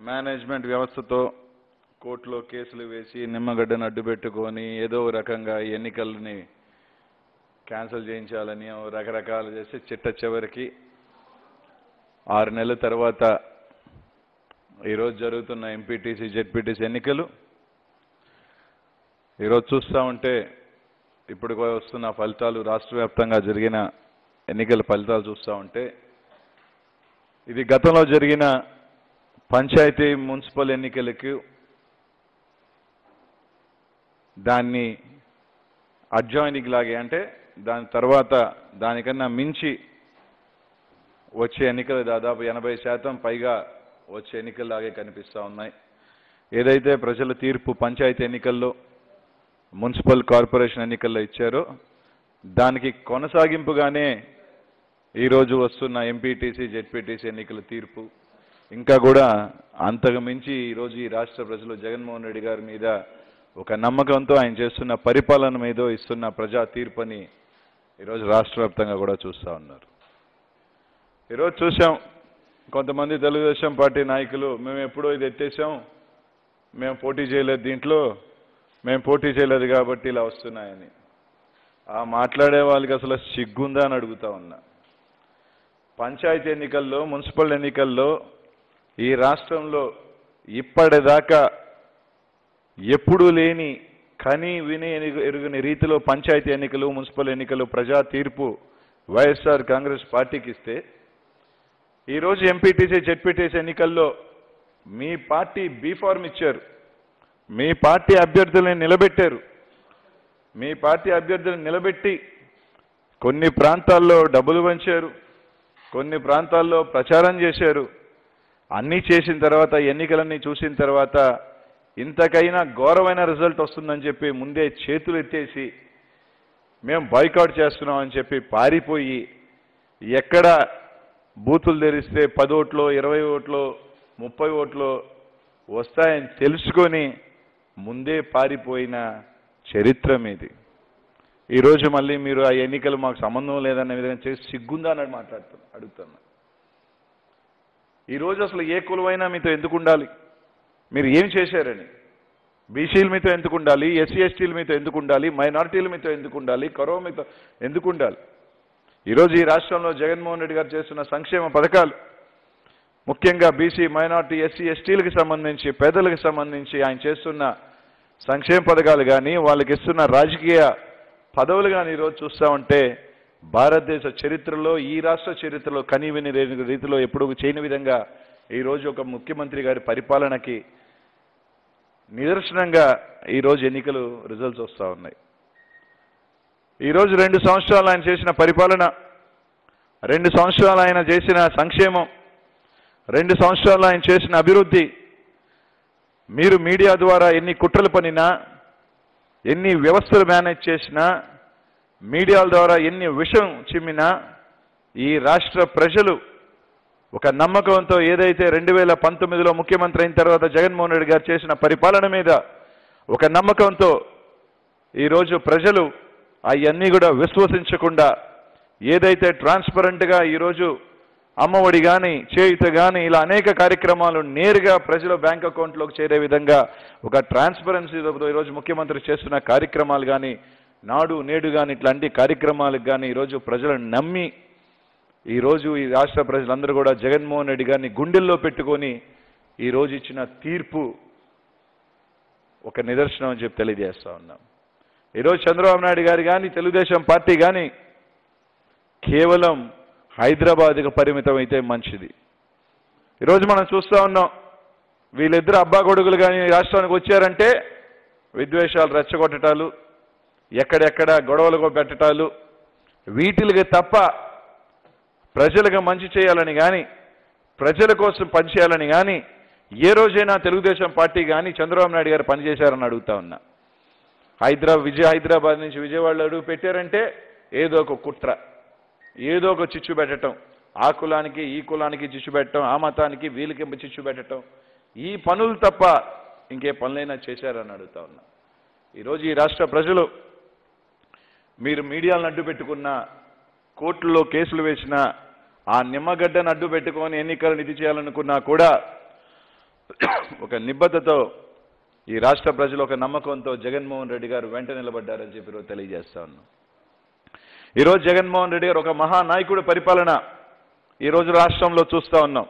Management వ్యవస్థతో కోర్టులో కేసులు వేసి నిమ్మగడ్డను అడ్డు పెట్టుకొని ఏదో ఒక రకంగా ఈ ఎన్నికల్ని క్యాన్సిల్ చేయించాలని ఓ రకరకాలు చేసి చిట్ట చివరికి ఆరు నెలల తర్వాత ఈరోజు జరుగుతున్న ఎంపీటీసీ జెడ్పీటీసీ ఎన్నికలు ఈరోజు చూస్తూ ఉంటే ఇప్పుడు వస్తున్న ఫలితాలు రాష్ట్ర వ్యాప్తంగా జరిగిన ఎన్నికల ఫలితాలు చూస్తూ ఉంటే ఇది గతంలో జరిగిన పంచాయతీ మున్సిపల్ ఎన్నికలకు దాన్ని అడ్జాయినింగ్ లాగే అంటే దాని తర్వాత దానికన్నా మించి వచ్చే ఎన్నికలు దాదాపు ఎనభై శాతం పైగా వచ్చే ఎన్నికల్లాగే కనిపిస్తూ ఉన్నాయి ఏదైతే ప్రజల తీర్పు పంచాయతీ ఎన్నికల్లో మున్సిపల్ కార్పొరేషన్ ఎన్నికల్లో ఇచ్చారో దానికి కొనసాగింపుగానే ఈరోజు వస్తున్న ఎంపీటీసీ జెడ్పీటీసీ ఎన్నికల తీర్పు ఇంకా కూడా అంతకు మించి ఈరోజు ఈ రాష్ట్ర ప్రజలు జగన్మోహన్ రెడ్డి గారి మీద ఒక నమ్మకంతో ఆయన చేస్తున్న పరిపాలన మీద ఇస్తున్న ప్రజా తీర్పుని ఈరోజు రాష్ట్ర వ్యాప్తంగా కూడా చూస్తూ ఉన్నారు ఈరోజు చూసాం కొంతమంది తెలుగుదేశం పార్టీ నాయకులు మేము ఎప్పుడో ఇది ఎత్తేసాం మేము పోటీ చేయలేదు దీంట్లో మేము పోటీ చేయలేదు కాబట్టి ఇలా వస్తున్నాయని ఆ మాట్లాడే వాళ్ళకి అసలు సిగ్గుందా అని అడుగుతా ఉన్నా పంచాయతీ ఎన్నికల్లో మున్సిపల్ ఎన్నికల్లో ఈ రాష్ట్రంలో ఇప్పటిదాకా ఎప్పుడూ లేని కని విని ఎరుగు- ఎరుగని రీతిలో పంచాయతీ ఎన్నికలు మున్సిపల్ ఎన్నికలు ప్రజా తీర్పు వైఎస్ఆర్ కాంగ్రెస్ పార్టీకి ఇస్తే ఈరోజు ఎంపీటీసీ జెడ్పీటీసీ ఎన్నికల్లో మీ పార్టీ బీఫార్మ్ ఇచ్చారు మీ పార్టీ అభ్యర్థుల్ని నిలబెట్టారు మీ పార్టీ అభ్యర్థులను నిలబెట్టి కొన్ని ప్రాంతాల్లో డబ్బులు పంచారు కొన్ని ప్రాంతాల్లో ప్రచారం చేశారు అన్నీ చేసిన తర్వాత ఎన్నికలన్నీ చూసిన తర్వాత ఇంతకైనా ఘోరమైన రిజల్ట్ వస్తుందని చెప్పి ముందే చేతులు ఎత్తేసి మేము బాయ్కాట్ చేస్తున్నాం అని చెప్పి పారిపోయి ఎక్కడ బూతులు తెరిస్తే పది ఓట్లో ఇరవై ఓట్లో ముప్పై ఓట్లో వస్తాయని తెలుసుకొని ముందే పారిపోయిన చరిత్ర మీది ఈరోజు మళ్ళీ మీరు ఆ ఎన్నికలు మాకు సంబంధం లేదన్న విధంగా చేసి సిగ్గుందా అని మాట్లాడుతున్నా అడుగుతున్నా ఈరోజు అసలు ఏ కులమైనా మీతో ఎందుకు ఉండాలి మీరు ఏం చేశారని బీసీలు మీతో ఎందుకు ఉండాలి ఎస్సీ ఎస్టీలు మీతో ఎందుకు ఉండాలి మైనారిటీలు మీతో ఎందుకు ఉండాలి కరో మీతో ఎందుకు ఉండాలి ఈరోజు ఈ రాష్ట్రంలో జగన్మోహన్ రెడ్డి గారు చేస్తున్న సంక్షేమ పథకాలు ముఖ్యంగా బీసీ మైనారిటీ ఎస్సీ ఎస్టీలకు సంబంధించి పేదలకు సంబంధించి ఆయన చేస్తున్న సంక్షేమ పథకాలు కానీ వాళ్ళకి ఇస్తున్న రాజకీయ పదవులు కానీ ఈరోజు చూస్తూ ఉంటే భారతదేశ చరిత్రలో ఈ రాష్ట్ర చరిత్రలో కనీవిని లేని రీతిలో ఎప్పుడు చేయని విధంగా ఈరోజు ఒక ముఖ్యమంత్రి గారి పరిపాలనకి నిదర్శనంగా ఈరోజు ఎన్నికలు రిజల్ట్స్ వస్తూ ఉన్నాయి ఈరోజు రెండు సంవత్సరాలు ఆయన చేసిన పరిపాలన రెండు సంవత్సరాలు ఆయన చేసిన సంక్షేమం రెండు సంవత్సరాలు ఆయన చేసిన అభివృద్ధి మీరు మీడియా ద్వారా ఎన్ని కుట్రలు పనినా ఎన్ని వ్యవస్థలు మేనేజ్ చేసినా మీడియాల ద్వారా ఎన్ని విషం చిమ్మినా ఈ రాష్ట్ర ప్రజలు ఒక నమ్మకంతో ఏదైతే రెండు వేల పంతొమ్మిదిలో ముఖ్యమంత్రి అయిన తర్వాత జగన్మోహన్ రెడ్డి గారు చేసిన పరిపాలన మీద ఒక నమ్మకంతో ఈరోజు ప్రజలు అవన్నీ కూడా విశ్వసించకుండా ఏదైతే ట్రాన్స్పరెంట్గా ఈరోజు అమ్మఒడి కానీ చేయుత కానీ ఇలా అనేక కార్యక్రమాలు నేరుగా ప్రజల బ్యాంక్ అకౌంట్లోకి చేరే విధంగా ఒక ట్రాన్స్పరెన్సీతో ఈరోజు ముఖ్యమంత్రి చేస్తున్న కార్యక్రమాలు కానీ నాడు నేడు కానీ ఇట్లాంటి కార్యక్రమాలకు కానీ ఈరోజు ప్రజలను నమ్మి ఈరోజు ఈ రాష్ట్ర ప్రజలందరూ కూడా జగన్మోహన్ రెడ్డి గారిని గుండెల్లో పెట్టుకొని ఈరోజు ఇచ్చిన తీర్పు ఒక నిదర్శనం అని చెప్పి తెలియజేస్తా ఉన్నాం ఈరోజు చంద్రబాబు నాయుడు గారు కానీ తెలుగుదేశం పార్టీ కానీ కేవలం హైదరాబాద్కి పరిమితం అయితే మంచిది ఈరోజు మనం చూస్తూ ఉన్నాం వీళ్ళిద్దరు అబ్బా కొడుకులు కానీ రాష్ట్రానికి వచ్చారంటే విద్వేషాలు రెచ్చగొట్టటాలు ఎక్కడెక్కడ గొడవలు పెట్టటాలు వీటికి తప్ప ప్రజలకు మంచి చేయాలని కానీ ప్రజల కోసం పనిచేయాలని కానీ ఏ రోజైనా తెలుగుదేశం పార్టీ కానీ చంద్రబాబు నాయుడు గారు పనిచేశారని అడుగుతా ఉన్నా హైదరాబాద్ విజయ హైదరాబాద్ నుంచి విజయవాడలో అడుగు పెట్టారంటే ఏదో ఒక కుట్ర ఏదో ఒక చిచ్చు పెట్టడం ఆ కులానికి ఈ కులానికి చిచ్చు పెట్టడం ఆ మతానికి వీళ్ళకి చిచ్చు పెట్టడం ఈ పనులు తప్ప ఇంకే పనులైనా చేశారని అడుగుతా ఉన్నా ఈరోజు ఈ రాష్ట్ర ప్రజలు మీరు మీడియాలను అడ్డు పెట్టుకున్న కోర్టులో కేసులు వేసిన ఆ నిమ్మగడ్డను అడ్డు పెట్టుకొని ఎన్నికలను ఇది చేయాలనుకున్నా కూడా ఒక నిబద్ధతో ఈ రాష్ట్ర ప్రజలు ఒక నమ్మకంతో జగన్మోహన్ రెడ్డి గారు వెంట నిలబడ్డారని చెప్పి ఈరోజు తెలియజేస్తా ఉన్నాం ఈరోజు జగన్మోహన్ రెడ్డి గారు ఒక మహానాయకుడు పరిపాలన ఈరోజు రాష్ట్రంలో చూస్తా ఉన్నాం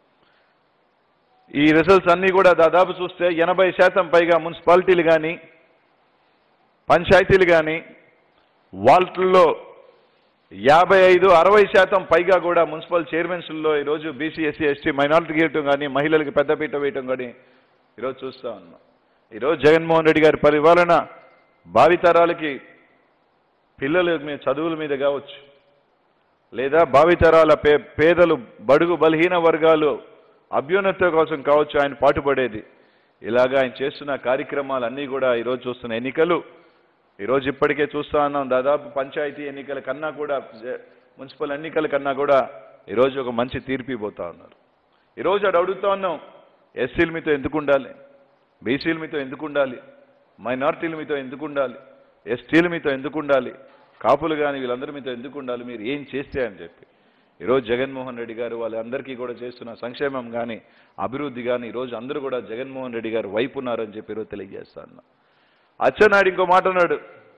ఈ రిజల్ట్స్ అన్నీ కూడా దాదాపు చూస్తే ఎనభై శాతం పైగా మున్సిపాలిటీలు కానీ పంచాయతీలు కానీ వాటిల్లో యాభై ఐదు అరవై శాతం పైగా కూడా మున్సిపల్ చైర్మన్స్లో ఈరోజు బీసీ ఎస్సీ ఎస్టీ మైనారిటీ గీయటం కానీ మహిళలకు పెద్దపీట వేయటం కానీ ఈరోజు చూస్తా ఉన్నాం ఈరోజు జగన్మోహన్ రెడ్డి గారి పరిపాలన భావితరాలకి పిల్లల మీద చదువుల మీద కావచ్చు లేదా భావితరాల పే పేదలు బడుగు బలహీన వర్గాలు అభ్యున్నత కోసం కావచ్చు ఆయన పాటుపడేది ఇలాగా ఆయన చేస్తున్న కార్యక్రమాలన్నీ కూడా ఈరోజు చూస్తున్న ఎన్నికలు ఈరోజు ఇప్పటికే చూస్తా ఉన్నాం దాదాపు పంచాయతీ ఎన్నికల కన్నా కూడా జ- మున్సిపల్ ఎన్నికల కన్నా కూడా ఈరోజు ఒక మంచి తీర్పు ఇవ్వబోతా ఉన్నారు ఈరోజు అడు అడుగుతా ఉన్నాం ఎస్సీల మీతో ఎందుకు ఉండాలి బీసీల మీతో ఎందుకు ఉండాలి మైనార్టీల మీతో ఎందుకు ఉండాలి ఎస్టీల మీతో ఎందుకు ఉండాలి కాపులు కానీ వీళ్ళందరి మీతో ఎందుకు ఉండాలి మీరు ఏం చేస్తే అని చెప్పి ఈరోజు జగన్మోహన్ రెడ్డి గారు వాళ్ళందరికీ కూడా చేస్తున్న సంక్షేమం కానీ అభివృద్ధి కానీ ఈరోజు అందరూ కూడా జగన్మోహన్ రెడ్డి గారు వైపు ఉన్నారని చెప్పి ఈరోజు తెలియజేస్తా ఉన్నా అచ్చెన్నాయుడు ఇంకో మాట అన్నాడు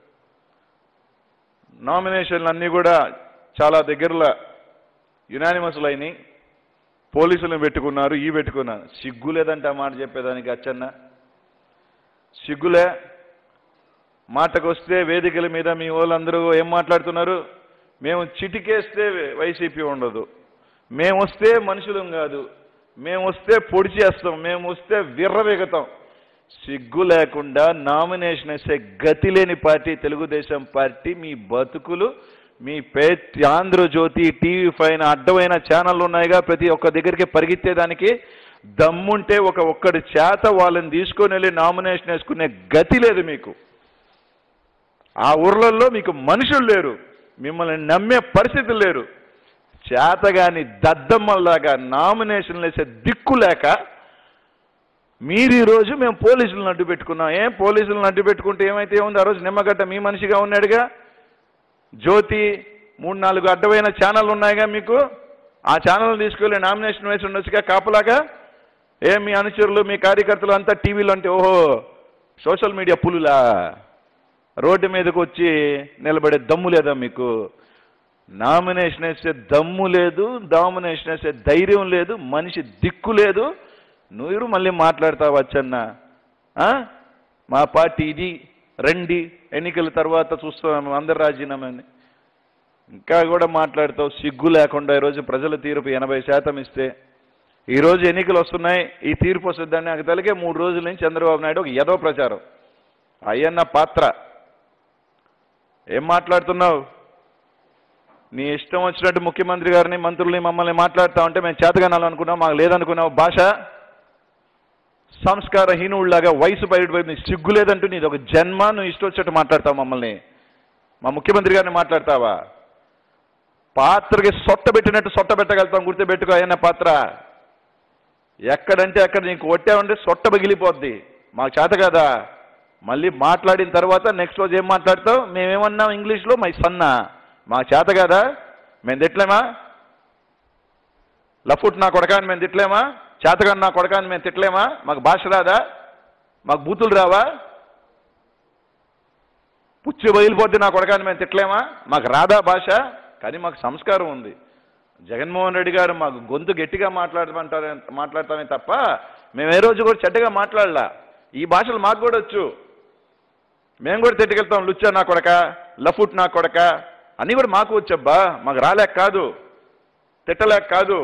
నామినేషన్లు అన్నీ కూడా చాలా దగ్గరలో యునానిమస్లు అయినాయి పోలీసులను పెట్టుకున్నారు ఈ పెట్టుకున్నారు సిగ్గు లేదంటే ఆ మాట చెప్పేదానికి అచ్చన్న సిగ్గులే మాటకు వస్తే వేదికల మీద మీ వాళ్ళందరూ ఏం మాట్లాడుతున్నారు మేము చిటికేస్తే వైసీపీ ఉండదు మేము వస్తే మనుషులం కాదు మేము వస్తే పొడి చేస్తాం మేము వస్తే విర్రవేగుతాం సిగ్గు లేకుండా నామినేషన్ వేసే గతి లేని పార్టీ తెలుగుదేశం పార్టీ మీ బతుకులు మీ పే ఆంధ్రజ్యోతి టీవీ పైన అడ్డమైన ఛానళ్ళు ఉన్నాయిగా ప్రతి ఒక్క దగ్గరికి పరిగెత్తేదానికి దమ్ముంటే ఒక ఒక్కడి చేత వాళ్ళని తీసుకొని వెళ్ళి నామినేషన్ వేసుకునే గతి లేదు మీకు ఆ ఊర్లలో మీకు మనుషులు లేరు మిమ్మల్ని నమ్మే పరిస్థితులు లేరు చేతగాని దద్దమ్మల్లాగా నామినేషన్లు వేసే దిక్కు లేక మీరు ఈ రోజు మేము పోలీసులను అడ్డు పెట్టుకున్నాం ఏం పోలీసులను అడ్డు పెట్టుకుంటే ఏమైతే ఏముంది ఆ రోజు నిమ్మగడ్డ మీ మనిషిగా ఉన్నాడుగా జ్యోతి మూడు నాలుగు అడ్డమైన ఛానళ్ళు ఉన్నాయిగా మీకు ఆ ఛానల్ తీసుకెళ్ళి నామినేషన్ వేసి ఉండొచ్చుగా కాపలాగా ఏ మీ అనుచరులు మీ కార్యకర్తలు అంతా టీవీలో అంటే ఓహో సోషల్ మీడియా పులులా రోడ్డు మీదకి వచ్చి నిలబడే దమ్ము లేదా మీకు నామినేషన్ వేసే దమ్ము లేదు డామినేషన్ వేసే ధైర్యం లేదు మనిషి దిక్కు లేదు నువ్వు మళ్ళీ మాట్లాడతావు వచ్చన్న ఆ? మా పార్టీ ఇది రండి ఎన్నికల తర్వాత చూస్తాం అందరు రాజీనామాని ఇంకా కూడా మాట్లాడతావు సిగ్గు లేకుండా ఈరోజు ప్రజల తీర్పు ఎనభై శాతం ఇస్తే ఈరోజు ఎన్నికలు వస్తున్నాయి ఈ తీర్పు వస్తుందని నాకు తెలిగే మూడు రోజుల నుంచి చంద్రబాబు నాయుడు ఒక యదో ప్రచారం అయ్యన్న పాత్ర ఏం మాట్లాడుతున్నావు నీ ఇష్టం వచ్చినట్టు ముఖ్యమంత్రి గారిని మంత్రుల్ని మమ్మల్ని మాట్లాడుతా ఉంటే మేము చేతగానాలనుకున్నాం మాకు లేదనుకున్నావు భాష సంస్కారహీనుడిలాగా వయసు బయటపోయింది సిగ్గు లేదంటూ నీది ఒక జన్మ నువ్వు ఇష్టం వచ్చినట్టు మాట్లాడతావు మమ్మల్ని మా ముఖ్యమంత్రి గారిని మాట్లాడతావా పాత్రకి సొట్ట పెట్టినట్టు సొట్ట పెట్టగలుగుతాం గుర్తుపెట్టుకో అయ్యన్న పాత్ర ఎక్కడంటే అక్కడ నీకు కొట్టామంటే సొట్ట పగిలిపోద్ది మాకు చేత కదా మళ్ళీ మాట్లాడిన తర్వాత నెక్స్ట్ రోజు ఏం మాట్లాడతావు మేమేమన్నాం ఇంగ్లీష్లో మై సన్నా మాకు చేత కదా మేము తిట్లేమా లఫుట్ నా కొడకాన్ని మేము తిట్లేమా చేతగాని నా కొడకాన్ని మేము తిట్లేమా మాకు భాష రాదా మాకు బూతులు రావా పుచ్చి బయలుపోద్ది నా కొడకాన్ని మేము తిట్లేమా మాకు రాదా భాష కానీ మాకు సంస్కారం ఉంది జగన్మోహన్ రెడ్డి గారు మాకు గొంతు గట్టిగా మాట్లాడమంటారే మాట్లాడతామే తప్ప మేము ఏ రోజు కూడా చెడ్డగా మాట్లాడలా ఈ భాషలు మాకు కూడా వచ్చు మేము కూడా తిట్టుకెళ్తాం లుచ్చా నా కొడక లఫుట్ నా కొడక అన్నీ కూడా మాకు వచ్చబ్బా మాకు రాలేక కాదు తిట్టలేక కాదు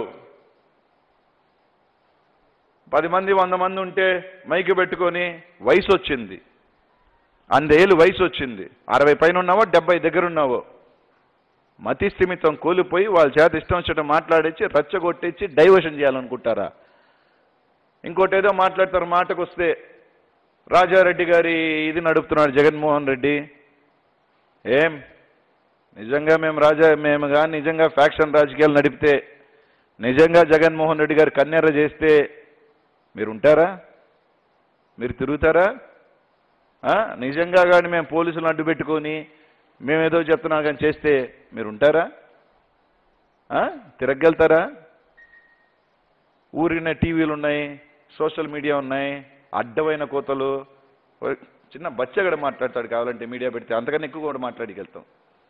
పది మంది వంద మంది ఉంటే మైకి పెట్టుకొని వయసు వచ్చింది అందేళ్ళు వయసు వచ్చింది అరవై పైన ఉన్నావో డెబ్బై దగ్గర ఉన్నావో మతి స్థిమితం కోల్పోయి వాళ్ళ చేత ఇష్టం వచ్చినట్టు మాట్లాడించి రచ్చగొట్టించి డైవర్షన్ చేయాలనుకుంటారా ఇంకోటి ఏదో మాట్లాడతారు మాటకు వస్తే రాజారెడ్డి గారి ఇది నడుపుతున్నాడు జగన్మోహన్ రెడ్డి ఏం నిజంగా మేము రాజా మేము కానీ నిజంగా ఫ్యాక్షన్ రాజకీయాలు నడిపితే నిజంగా జగన్మోహన్ రెడ్డి గారు కన్నెర్ర చేస్తే మీరు ఉంటారా మీరు తిరుగుతారా ఆ? నిజంగా కానీ మేము పోలీసులను అడ్డు పెట్టుకొని మేమేదో చెప్తున్నాం కానీ చేస్తే మీరు ఉంటారా ఆ? తిరగలుగుతారా ఊరిన టీవీలు ఉన్నాయి సోషల్ మీడియా ఉన్నాయి అడ్డమైన కోతలు ఓ చిన్న బచ్చగడ మాట్లాడతాడు కావాలంటే మీడియా పెడితే అంతకన్నా ఎక్కువ కూడా మాట్లాడికెళ్తాం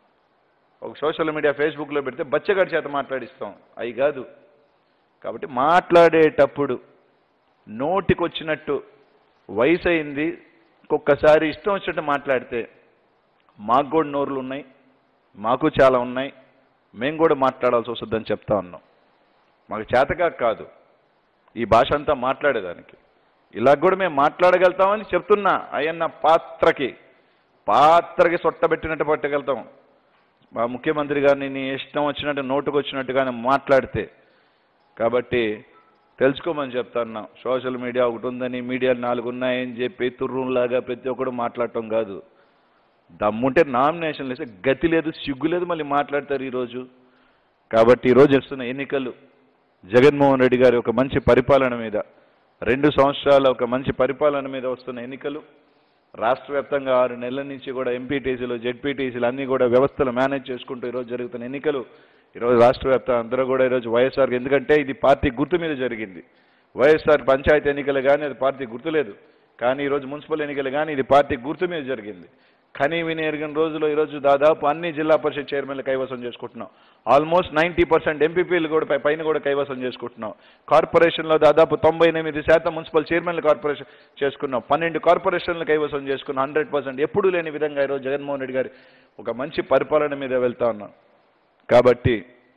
ఒక సోషల్ మీడియా ఫేస్బుక్లో పెడితే బచ్చగాడి చేత మాట్లాడిస్తాం అవి కాదు కాబట్టి మాట్లాడేటప్పుడు నోటికొచ్చినట్టు వయసు అయింది ఒక్కొక్కసారి ఇష్టం వచ్చినట్టు మాట్లాడితే మాకు కూడా నోరులు ఉన్నాయి మాకు చాలా ఉన్నాయి మేము కూడా మాట్లాడాల్సి వస్తుందని చెప్తా ఉన్నాం మాకు చేతగా కాదు ఈ భాష అంతా మాట్లాడేదానికి ఇలా కూడా మేము మాట్లాడగలుగుతామని చెప్తున్నా అయ్యన్న పాత్రకి పాత్రకి సొట్టబెట్టినట్టు పట్టగలుగుతాం మా ముఖ్యమంత్రి గారిని నీ ఇష్టం వచ్చినట్టు నోటుకు వచ్చినట్టుగానే మాట్లాడితే కాబట్టి తెలుసుకోమని చెప్తాను సోషల్ మీడియా ఒకటి ఉందని మీడియాలు నాలుగు ఉన్నాయని చెప్పి తుర్రులాగా ప్రతి ఒక్కడు మాట్లాడటం కాదు దమ్ముంటే నామినేషన్ లేస్తే గతి లేదు సిగ్గు లేదు మళ్ళీ మాట్లాడతారు ఈరోజు కాబట్టి ఈరోజు వస్తున్న ఎన్నికలు జగన్మోహన్ రెడ్డి గారి ఒక మంచి పరిపాలన మీద రెండు సంవత్సరాల ఒక మంచి పరిపాలన మీద వస్తున్న ఎన్నికలు రాష్ట్ర వ్యాప్తంగా ఆరు నెలల నుంచి కూడా ఎంపీటీసీలు జెడ్పీటీసీలు అన్నీ కూడా వ్యవస్థలు మేనేజ్ చేసుకుంటూ ఈరోజు జరుగుతున్న ఎన్నికలు ఈరోజు రాష్ట్ర వ్యాప్తంగా అందరూ కూడా ఈరోజు వైఎస్ఆర్ ఎందుకంటే ఇది పార్టీ గుర్తు మీద జరిగింది వైఎస్ఆర్ పంచాయతీ ఎన్నికలు కానీ అది పార్టీ గుర్తులేదు కానీ ఈరోజు మున్సిపల్ ఎన్నికలు కానీ ఇది పార్టీ గుర్తు మీద జరిగింది కనీ విని ఎరిగిన రోజులో ఈరోజు దాదాపు అన్ని జిల్లా పరిషత్ చైర్మన్లు కైవసం చేసుకుంటున్నాం ఆల్మోస్ట్ నైంటీ పర్సెంట్ ఎంపీపీలు కూడా పై- పైన కూడా కైవసం చేసుకుంటున్నాం కార్పొరేషన్లో దాదాపు తొంభై ఎనిమిది శాతం మున్సిపల్ చైర్మన్లు కార్పొరేషన్ చేసుకున్నాం పన్నెండు కార్పొరేషన్లు కైవసం చేసుకున్నాం హండ్రెడ్ పర్సెంట్ ఎప్పుడూ లేని విధంగా ఈరోజు జగన్మోహన్ రెడ్డి గారి ఒక మంచి పరిపాలన మీద వెళ్తా ఉన్నాం కాబట్టి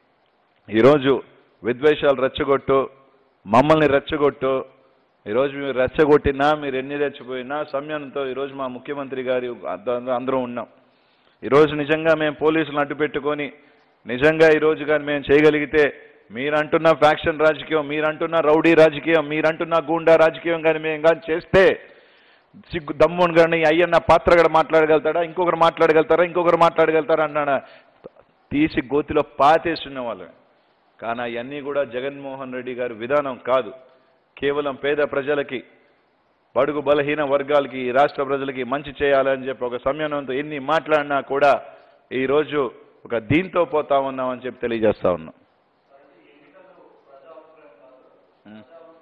ఈరోజు విద్వేషాలు రెచ్చగొట్టు మమ్మల్ని రెచ్చగొట్టు ఈరోజు మీరు రెచ్చగొట్టినా మీరు ఎన్ని రెచ్చిపోయినా సంయమనంతో ఈరోజు మా ముఖ్యమంత్రి గారి అంద- అందరం ఉన్నాం ఈరోజు నిజంగా మేము పోలీసులను అడ్డు పెట్టుకొని నిజంగా ఈరోజు కానీ మేము చేయగలిగితే మీరంటున్న ఫ్యాక్షన్ రాజకీయం మీరంటున్న రౌడీ రాజకీయం మీరంటున్న గూండా రాజకీయం కానీ మేము కానీ చేస్తే సిగ్గు దమ్ముని కానీ అయ్యన్న పాత్ర కూడా మాట్లాడగలుగుతాడా ఇంకొకరు మాట్లాడగలుగుతారా ఇంకొకరు మాట్లాడగలుగుతారా అన్నాడా తీసి గోతిలో పాతేస్తున్న వాళ్ళని కానీ అవన్నీ కూడా జగన్మోహన్ రెడ్డి గారి విధానం కాదు కేవలం పేద ప్రజలకి బడుగు బలహీన వర్గాలకి ఈ రాష్ట్ర ప్రజలకి మంచి చేయాలని చెప్పి ఒక సంయమనంతో ఎన్ని మాట్లాడినా కూడా ఈరోజు ఒక దీంతో పోతా ఉన్నామని చెప్పి తెలియజేస్తా ఉన్నాం ఉం.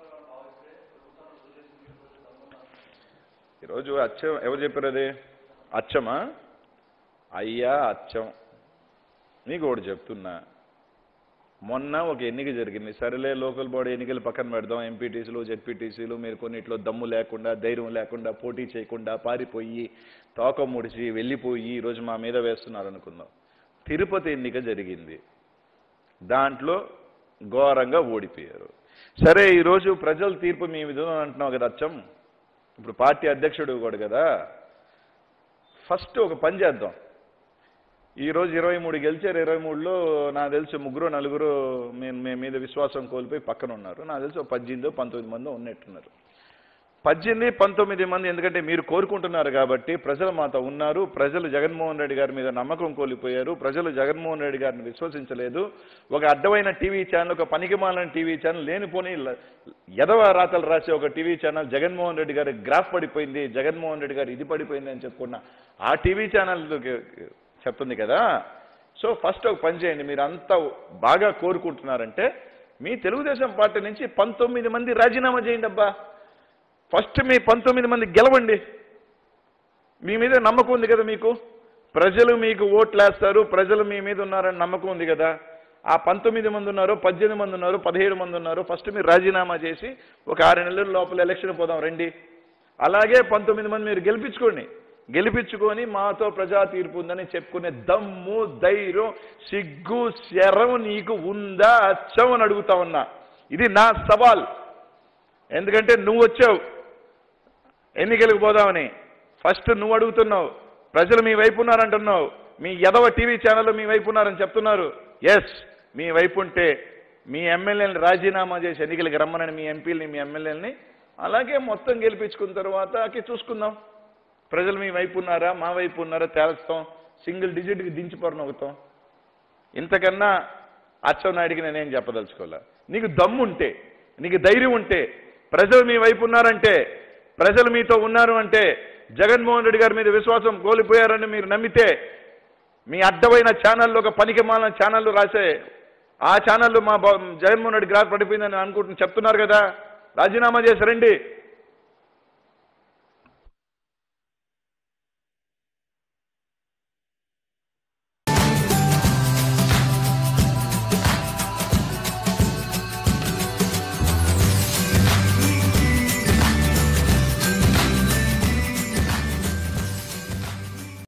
ఈరోజు అచ్చం ఎవరు చెప్పారు అది అచ్చమా అయ్యా అచ్చం మీకు ఒకటి చెప్తున్నా మొన్న ఒక ఎన్నిక జరిగింది సరేలే లోకల్ బాడీ ఎన్నికలు పక్కన పెడదాం ఎంపీటీసీలు జెడ్పీటీసీలు మీరు కొన్నిట్లో దమ్ము లేకుండా ధైర్యం లేకుండా పోటీ చేయకుండా పారిపోయి తోక ముడిచి వెళ్ళిపోయి ఈరోజు మా మీద వేస్తున్నారు అనుకుందాం తిరుపతి ఎన్నిక జరిగింది దాంట్లో ఘోరంగా ఓడిపోయారు సరే ఈరోజు ప్రజల తీర్పు మీ విధంగా అంటున్నావు కదా అచ్చం ఇప్పుడు పార్టీ అధ్యక్షుడు కూడా కదా ఫస్ట్ ఒక పని చేద్దాం ఈ రోజు ఇరవై మూడు గెలిచారు ఇరవై మూడులో నాకు తెలిసి ముగ్గురు నలుగురు మేము మీ మీద విశ్వాసం కోల్పోయి పక్కన ఉన్నారు నాకు తెలిసి ఒక పద్దెనిమిదో పంతొమ్మిది మంది ఉన్నట్టున్నారు పద్దెనిమిది పంతొమ్మిది మంది ఎందుకంటే మీరు కోరుకుంటున్నారు కాబట్టి ప్రజలు మాతో ఉన్నారు ప్రజలు జగన్మోహన్ రెడ్డి గారి మీద నమ్మకం కోల్పోయారు ప్రజలు జగన్మోహన్ రెడ్డి గారిని విశ్వసించలేదు ఒక అడ్డమైన టీవీ ఛానల్ ఒక పనికిమాలిన టీవీ ఛానల్ లేనిపోని ల- ఎదవ రాతలు రాసే ఒక టీవీ ఛానల్ జగన్మోహన్ రెడ్డి గారి గ్రాఫ్ పడిపోయింది జగన్మోహన్ రెడ్డి గారు ఇది పడిపోయింది అని చెప్పుకున్న ఆ టీవీ ఛానల్ చెప్తుంది కదా సో ఫస్ట్ ఒక పని చేయండి మీరు అంతా బాగా కోరుకుంటున్నారంటే మీ తెలుగుదేశం పార్టీ నుంచి పంతొమ్మిది మంది రాజీనామా చేయండి అబ్బా ఫస్ట్ మీ పంతొమ్మిది మంది గెలవండి మీ మీద నమ్మకం ఉంది కదా మీకు ప్రజలు మీకు ఓట్లేస్తారు ప్రజలు మీ మీద ఉన్నారని నమ్మకం ఉంది కదా ఆ పంతొమ్మిది మంది ఉన్నారు పద్దెనిమిది మంది ఉన్నారు పదిహేడు మంది ఉన్నారు ఫస్ట్ మీరు రాజీనామా చేసి ఒక ఆరు నెలల లోపల ఎలక్షన్ పోదాం రండి అలాగే పంతొమ్మిది మంది మీరు గెలిపించుకోండి గెలిపించుకొని మాతో ప్రజా తీర్పు ఉందని చెప్పుకునే దమ్ము ధైర్యం సిగ్గు శరం నీకు ఉందా అచ్చం అని అడుగుతా ఉన్నా ఇది నా సవాల్ ఎందుకంటే నువ్వు వచ్చావు ఎన్నికలకు పోదామని ఫస్ట్ నువ్వు అడుగుతున్నావు ప్రజలు మీ వైపు ఉన్నారంటున్నావు మీ ఎదవ టీవీ ఛానల్ మీ వైపు ఉన్నారని చెప్తున్నారు ఎస్ మీ వైపు ఉంటే మీ ఎమ్మెల్యేని రాజీనామా చేసి ఎన్నికలకు రమ్మనని మీ ఎంపీలని మీ ఎమ్మెల్యేలని అలాగే మొత్తం గెలిపించుకున్న తర్వాత అకి చూసుకుందాం ప్రజలు మీ వైపు ఉన్నారా మా వైపు ఉన్నారా తేల్స్తాం సింగిల్ డిజిట్కి దించి పరనొగుతాం ఇంతకన్నా అచ్చెన్నాయుడికి నేనేం చెప్పదలుచుకోలే నీకు దమ్ము ఉంటే నీకు ధైర్యం ఉంటే ప్రజలు మీ వైపు ఉన్నారంటే ప్రజలు మీతో ఉన్నారు అంటే జగన్మోహన్ రెడ్డి గారి మీద విశ్వాసం కోల్పోయారని మీరు నమ్మితే మీ అడ్డమైన ఛానల్లో ఒక పనికి మాలిన ఛానళ్ళు రాసే ఆ ఛానళ్ళు మా బా- జగన్మోహన్ రెడ్డి గ్రాఫ్ పడిపోయిందని అనుకుంటున్న చెప్తున్నారు కదా రాజీనామా చేసి రండి